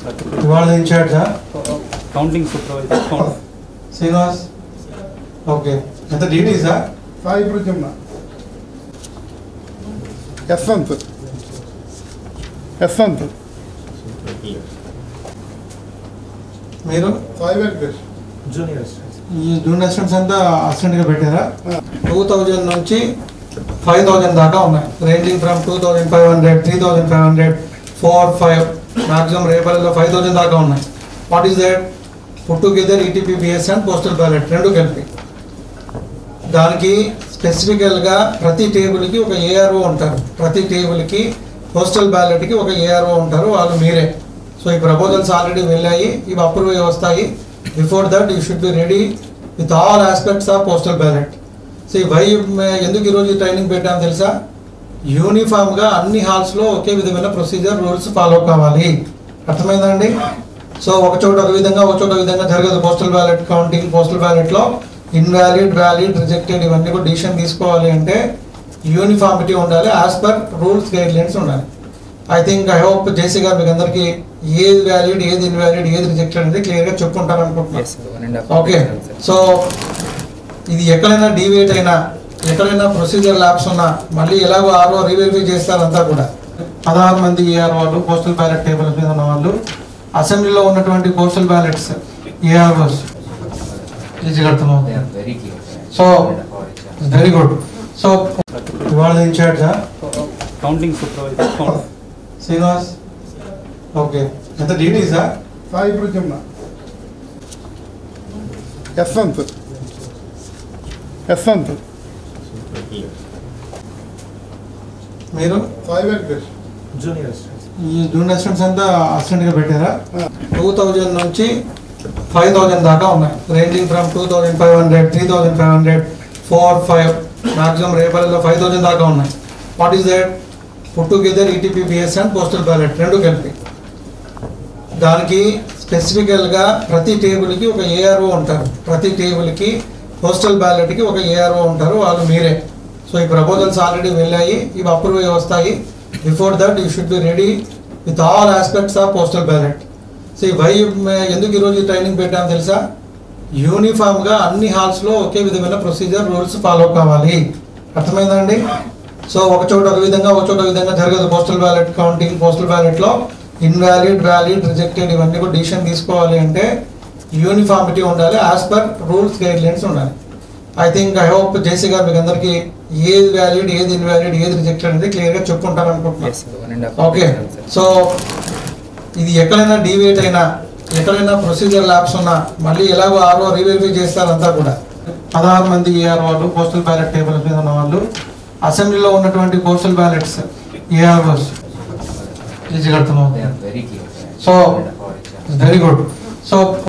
ఇవాళ ఇన్ఛార్జా counting supervisor count Srinivas okay ఎంత డ్యూటీసా సాయి ప్రజమ్మ యశ్వంత్ యశ్వంత్ మీరు సాయి వెంకటేష్ ఈ జూనియర్ స్టూడెంట్స్ అంతా అసిస్టెంట్గా పెట్టారా టూ థౌజండ్ నుంచి ఫైవ్ థౌజండ్ దాకా ఉన్నాయి ranging from two thousand five hundred three thousand five hundred four five maximum రేపల్లిలో ఫైవ్ థౌజండ్ దాకా ఉన్నాయి what is that put together ETP BS and postal ballot రెండు కలిపి దానికి స్పెసిఫికల్గా ప్రతి టేబుల్కి ఒక ఏఆర్ఓ ఉంటారు ప్రతి టేబుల్కి పోస్టల్ బ్యాలెట్కి ఒక ఏఆర్ఓ ఉంటారు వాళ్ళు మీరే సో ఈ ప్రపోజల్స్ ఆల్రెడీ వెళ్ళాయి ఇవి అప్రూవ్ అయ్యి వస్తాయి before that you should be ready with all aspects of postal ballot so why ఎందుకు ఈరోజు ట్రైనింగ్ పెట్టామో తెలుసా యూనిఫామ్గా అన్ని హాల్స్లో ఒకే విధమైన ప్రొసీజర్ రూల్స్ ఫాలో కావాలి అర్థమైందండి సో ఒక చోట ఒక విధంగా ఒక చోట ఒక విధంగా జరగదు పోస్టల్ బ్యాలెట్ కౌంటింగ్ పోస్టల్ బ్యాలెట్లో ఇన్వాలిడ్ వ్యాలిడ్ రిజెక్టెడ్ ఇవన్నీ కూడా డిసిషన్ తీసుకోవాలి అంటే యూనిఫామిటీ ఉండాలి as per rules guidelines ఉండాలి I think I hope JC గారు మీకు అందరికీ ఏది వ్యాలిడ్ ఏది ఇన్వాలిడ్ ఏది రిజెక్టెడ్ అనేది క్లియర్గా చెప్పుకుంటారు అనుకుంటున్నాను ఓకే సో ఇది ఎక్కడైనా డీవియేట్ అయినా ఎక్కడైనా ప్రొసీజర్ ల్యాబ్స్ ఉన్నా మళ్ళీ ఎలాగో ఆరో రీవెరిఫై చేస్తారంతా కూడా పదహారు మంది ఏఆర్ వాళ్ళు పోస్టల్ బ్యాలెట్ టేబుల్ మీద ఉన్న వాళ్ళు అసెంబ్లీలో ఉన్నటువంటి పోస్టల్ బ్యాలెట్స్ ఏఆర్ఓస్ ఈజీగా అర్థమవుతుంది very clear. So, very good so ఇవాళ ఇన్ఛార్జా counting supervisor count Srinivas okay ఎంత డ్యూటీసా సాయి ప్రజమ్మ యశ్వంత్ యశ్వంత్ మీరు సాయి వెంకటేష్ ఈ జూనియర్ స్టూడెంట్స్ అంతా అసిస్టెంట్గా పెట్టారా టూ థౌజండ్ నుంచి ఫైవ్ థౌజండ్ దాకా ఉన్నాయి ranging from two thousand five hundred three thousand five hundred four five maximum రేపల్లిలో ఫైవ్ థౌజండ్ దాకా ఉన్నాయి what is that put together ETP BS and postal ballot రెండు కలిపి దానికి స్పెసిఫికల్గా ప్రతి టేబుల్కి ఒక ఏఆర్ఓ ఉంటారు ప్రతి టేబుల్కి పోస్టల్ బ్యాలెట్కి ఒక ఏఆర్ఓ ఉంటారు వాళ్ళు మీరే సో ఈ ప్రపోజల్స్ ఆల్రెడీ వెళ్ళాయి ఇవి అప్రూవ్ అయ్యి వస్తాయి before that you should be ready with all aspects of postal ballot so why ఎందుకు ఈరోజు ట్రైనింగ్ పెట్టామో తెలుసా యూనిఫామ్గా అన్ని హాల్స్లో ఒకే విధమైన ప్రొసీజర్ రూల్స్ ఫాలో కావాలి అర్థమైందండి సో ఒక చోట ఒక విధంగా ఒక చోట ఒక విధంగా జరగదు పోస్టల్ బ్యాలెట్ కౌంటింగ్ పోస్టల్ బ్యాలెట్లో ఇన్వాలిడ్ వ్యాలిడ్ రిజెక్టెడ్ ఇవన్నీ కూడా డిసిషన్ తీసుకోవాలి అంటే యూనిఫామిటీ ఉండాలి as per rules guidelines ఉండాలి I think I hope JC గారు మీకు అందరికీ ఏది వ్యాలిడ్ ఏది ఇన్వాలిడ్ ఏది రిజెక్టెడ్ అనేది క్లియర్గా చెప్పుకుంటారు అనుకుంటున్నాను ఓకే సో ఇది ఎక్కడైనా డీవియేట్ అయినా ఎక్కడైనా ప్రొసీజర్ ల్యాబ్స్ ఉన్నా మళ్ళీ ఎలాగో ఆరో రీవెరిఫై చేస్తారంతా కూడా పదహారు మంది ఏఆర్ వాళ్ళు పోస్టల్ బ్యాలెట్ టేబుల్ మీద ఉన్న వాళ్ళు అసెంబ్లీలో ఉన్నటువంటి పోస్టల్ బ్యాలెట్స్ ఏఆర్ఓస్ ఈజీగా అర్థమవుతుంది Very clear. So, very good so